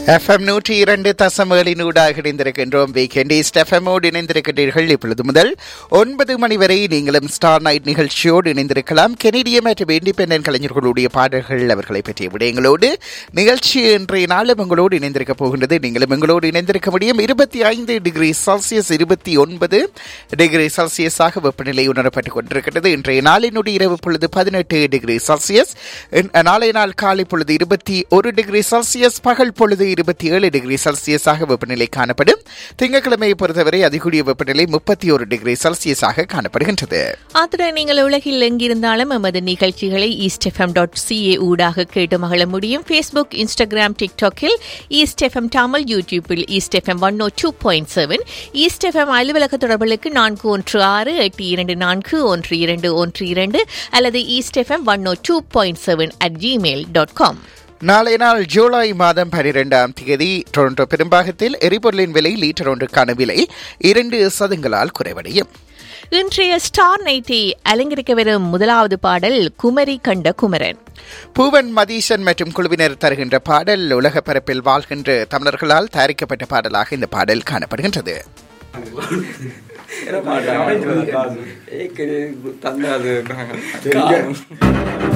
FM நூற்றி இரண்டு தசமகளினூடாக இணைந்திருக்கின்றோம் வீக்கெண்ட் ஈஸ்ட் எஃப்எம்மோடு இணைந்திருக்கின்றீர்கள் இப்பொழுது முதல் ஒன்பது மணி வரை நீங்களும் ஸ்டார் நைட் நிகழ்ச்சியோடு இணைந்திருக்கலாம் கெனடிய மற்றும் இண்டிபெண்டன்ட் கலைஞர்களுடைய பாடல்கள் அவர்களை பற்றிய விடயங்களோடு நிகழ்ச்சி இன்றைய நாளும் உங்களோடு இணைந்திருக்க போகின்றது நீங்களும் எங்களோடு இணைந்திருக்க முடியும் இருபத்தி ஐந்து டிகிரி செல்சியஸ் இருபத்தி ஒன்பது டிகிரி செல்சியஸாக வெப்பநிலை உணரப்பட்டுக் கொண்டிருக்கிறது இன்றைய நாளினுடைய இரவு பொழுது பதினெட்டு டிகிரி செல்சியஸ் இன்- நாளைய நாள் காலை பொழுது இருபத்தி ஒரு டிகிரி செல்சியஸ் பகல் பொழுது இருபத்தி ஏழு டிகிரி செல்சியஸாக வெப்பநிலை காணப்படும் திங்கட்கிழமையை பொறுத்தவரை அதிகூடிய வெப்பநிலை முப்பத்தி ஒரு டிகிரி செல்சியஸாக காணப்படுகின்றது அத்துடன் நீங்கள் உலகில் எங்கிருந்தாலும் எமது நிகழ்ச்சிகளை ஈஸ்ட் எஃப்எம் டாட் சிஏ ஊடாக கேட்டு மகள முடியும் ஃபேஸ்புக் இன்ஸ்டாகிராம் டிக்டாக்கில் ஈஸ்ட் எஃப்எம் தமிழ் யூடியூப்பில் East FM one o two point seven East FM அலுவலக தொடர்புகளுக்கு நான்கு ஒன்று ஆறு எட்டு இரண்டு நான்கு ஒன்று இரண்டு ஒன்று இரண்டு அல்லது East FM one o two point seven at Gmail dot com நாளைய நாள் ஜூலை மாதம் பனிரெண்டாம் தேதி டொரண்டோ பெரும்பாகத்தில் எரிபொருளின் விலை லீட்டர் ஒன்றுக்கான விலை இரண்டு சதங்களால் குறைவடையும் இன்றைய ஸ்டார் நைட்டை அலங்கரிக்க வரும் முதலாவது பாடல் குமரி கண்ட குமரன் பூவன் மதீசன் மற்றும் குழுவினர் தருகின்ற பாடல் உலக பரப்பில் வாழ்கின்ற தமிழர்களால் தயாரிக்கப்பட்ட பாடலாக இந்த பாடல் காணப்படுகின்றது ஏற்கனவே தந்தாது